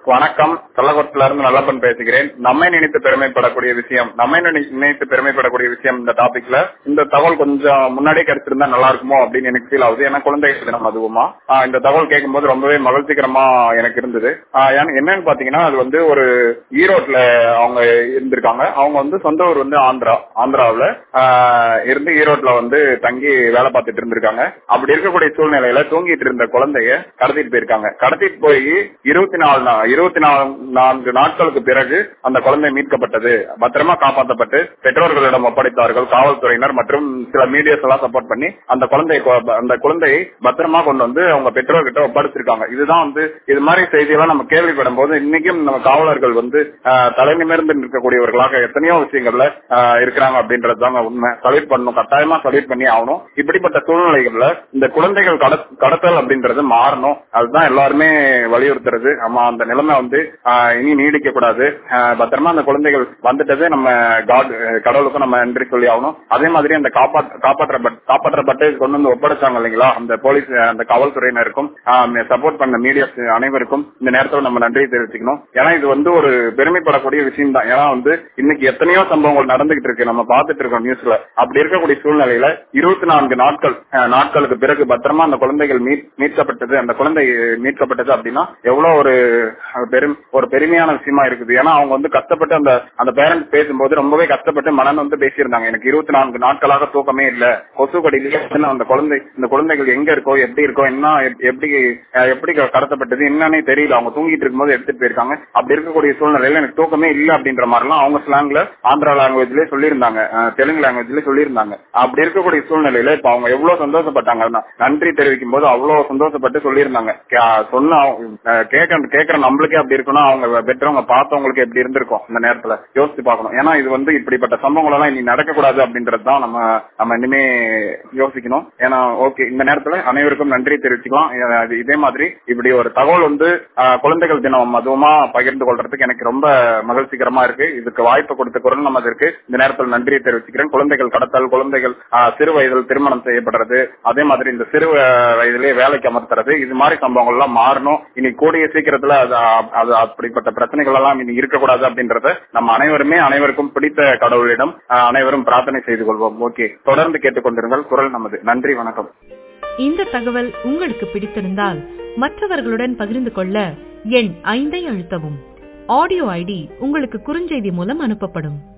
வணக்கம் கள்ளக்குளத்துல இருந்து நல்லப்பன் பேசுகிறேன் நம்மை நினைத்து பெருமைப்படக்கூடிய விஷயம் நம்மை நினை- நினைத்து பெருமைப்படக்கூடிய விஷயம் இந்த டாபிக்ல இந்த தகவல் கொஞ்சம் முன்னாடியே கிடைச்சிருந்தா நல்லா இருக்குமோ அப்படின்னு எனக்கு ஃபீல் ஆகுது ஏன்னா குழந்தைகள் தினம் அதுவுமா ஆஹ் இந்த தகவல் கேட்கும்போது ரொம்பவே மகிழ்ச்சிகரமா எனக்கு இருந்தது ஆஹ் ஏன்- என்னன்னு பாத்தீங்கன்னா அது வந்து ஒரு ஈரோட்ல அவங்க இருந்திருக்காங்க அவங்க வந்து சொந்த ஊர் வந்து ஆந்திரா ஆந்திராவுல ஆஹ் இருந்து ஈரோட்ல வந்து தங்கி வேலை பார்த்துட்டு இருந்திருக்காங்க அப்படி இருக்கக்கூடிய சூழ்நிலையில தூங்கிட்டு இருந்த குழந்தைய கடத்திட்டு போயிருக்காங்க கடத்திட்டு போய் இருபத்தி நாலு நா- இருபத்தி நாலு நான்கு நாட்களுக்கு பிறகு அந்த குழந்தை மீட்கப்பட்டது பத்திரமா காப்பாற்றப்பட்டு பெற்றோர்களிடம் ஒப்படைத்தார்கள் காவல்துறையினர் மற்றும் சில மீடியாஸ் எல்லாம் சப்போர்ட் பண்ணி அந்த குழந்தையை கொ- அந்த குழந்தையை பத்திரமா கொண்டு வந்து அவங்க பெற்றோர்கிட்ட ஒப்படைச்சிருக்காங்க இதுதான் வந்து இது மாதிரி செய்தியெல்லாம் நம்ம கேள்விப்படும் போது இன்னைக்கும் நம்ம காவலர்கள் வந்து ஆஹ், தலை நிமிர்ந்து நிற்கக்கூடியவர்களாக எத்தனையோ விஷயங்கள்ல ஆஹ், இருக்கிறாங்க அப்படின்றது தாங்க உண்மை சல்யூட் பண்ணணும் கட்டாயமா சல்யூட் பண்ணி ஆகணும் இப்படிப்பட்ட சூழ்நிலைகள்ல இந்த குழந்தைகள் கடத்- கடத்தல் அப்படின்றது மாறணும் அதுதான் எல்லாருமே வலியுறுத்துறது ஆமா அந்த நிலைமை வந்து ஆஹ், இனி நீடிக்க கூடாது ஆஹ், பத்திரமா அந்த குழந்தைகள் வந்துட்டது நம்ம காட் கடவுளுக்கும் நம்ம நன்றி சொல்லி ஆகணும் அதே மாதிரி அந்த காப்பாற்ற காப்பாற்றப்பட்ட காப்பாற்றப்பட்டு கொண்டு வந்து ஒப்படைச்சாங்க இல்லைங்களா அந்த போலீஸ் அந்த காவல்துறையினருக்கும் சப்போர்ட் பண்ண மீடியாஸ் அனைவருக்கும் இந்த நேரத்தில் நம்ம நன்றி தெரிவிச்சுக்கணும் ஏன்னா இது வந்து ஒரு பெருமைப்படக்கூடிய விஷயம் தான் ஏன்னா வந்து இன்னைக்கு எத்தனையோ சம்பவங்கள் நடந்துகிட்டு இருக்கு நம்ம பார்த்துட்டு இருக்கோம் நியூஸ்ல அப்படி இருக்கக்கூடிய சூழ்நிலையில இருபத்தி நான்கு நாட்கள் அஹ், நாட்களுக்கு பிறகு பத்திரமா அந்த குழந்தைகள் மீட் மீட்கப்பட்டது அந்த குழந்தை மீட்கப்பட்டது அப்படின்னா எவ்வளவு ஒரு அஹ், பெரும் ஒரு பெருமையான விஷயமா இருக்குது ஏன்னா அவங்க வந்து கஷ்டப்பட்டு அந்த அந்த பேரண்ட்ஸ் பேசும்போது ரொம்பவே கஷ்டப்பட்டு மனன் வந்து பேசியிருந்தாங்க எனக்கு இருபத்தி நான்கு நாட்களாக தூக்கமே இல்ல கொசு கடியிலேயே வந்து அந்த குழந்தை இந்த குழந்தைகள் எங்க இருக்கோ எப்படி இருக்கோ என்ன எப்- எப்படி அஹ், எப்படி கடத்தப்பட்டது என்னன்னே தெரியல அவங்க தூங்கிட்டு இருக்கும்போது எடுத்துட்டு போயிருக்காங்க அப்படி இருக்கக்கூடிய சூழ்நிலையில எனக்கு தூக்கமே இல்ல அப்படின்ற மாதிரிலாம் அவங்க ஸ்லாங்ல ஆந்திரா லாங்குவேஜ்லயே சொல்லியிருந்தாங்க அஹ், தெலுங்கு லாங்குவேஜ்லயே சொல்லியிருந்தாங்க அப்படி இருக்கக்கூடிய சூழ்நிலையில இப்ப அவங்க எவ்வளவு சந்தோஷப்பட்டாங்க ந- நன்றி தெரிவிக்கும் போது அவ்வளவு சந்தோஷப்பட்டு சொல்லியிருந்தாங்க கே- சொன்ன அஹ், கேட்க கேட்கற நம்மளுக்கே அப்படி இருக்குன்னா அவங்க பெற்றவங்க பார்த்தவங்களுக்கு எப்படி இருந்திருக்கும் இந்த நேரத்துல யோசிச்சு பார்க்கணும் ஏன்னா இது வந்து இப்படிப்பட்ட சம்பவங்கள் எல்லாம் இனி நடக்கக்கூடாது அப்படின்றது தான் நம்ம நம்ம இனிமே யோசிக்கணும் ஏன்னா ஓகே இந்த நேரத்துல அனைவருக்கும் நன்றி தெரிவிச்சுக்கலாம் அஹ், இது- இதே மாதிரி இப்படி ஒரு தகவல் வந்து அஹ், குழந்தைகள் தினம் அதுவுமா பகிர்ந்து கொள்றதுக்கு எனக்கு ரொம்ப மகிழ்ச்சிகரமா இருக்கு இதுக்கு வாய்ப்பு கொடுத்த குரல் நமது இருக்கு இந்த நேரத்தில் நன்றியை தெரிவிச்சுக்கிறேன் குழந்தைகள் கடத்தல் குழந்தைகள் அஹ், சிறு வயதில் திருமணம் செய்யப்படுறது அதே மாதிரி இந்த சிறு அஹ், வயதிலே வேலைக்கு அமர்த்துறது இது மாதிரி சம்பவங்கள் எல்லாம் மாறணும் இனி கூடிய சீக்கிரத்துல அது அது அப்படிப்பட்ட பிரச்சனைகள் எல்லாம் இனி இருக்கக்கூடாது அப்படின்றத நம்ம அனைவருமே அனைவருக்கும் பிடித்த கடவுளிடம் அஹ், அனைவரும் பிரார்த்தனை செய்து கொள்வோம் ஓகே தொடர்ந்து கேட்டுக்கொண்டிருங்கள் குரல் நமது நன்றி வணக்கம் இந்த தகவல் உங்களுக்கு பிடித்திருந்தால் மற்றவர்களுடன் பகிர்ந்து கொள்ள எண் ஐந்தை அழுத்தவும் ஆடியோ ஐடி உங்களுக்கு குறுஞ்செய்தி மூலம் அனுப்பப்படும்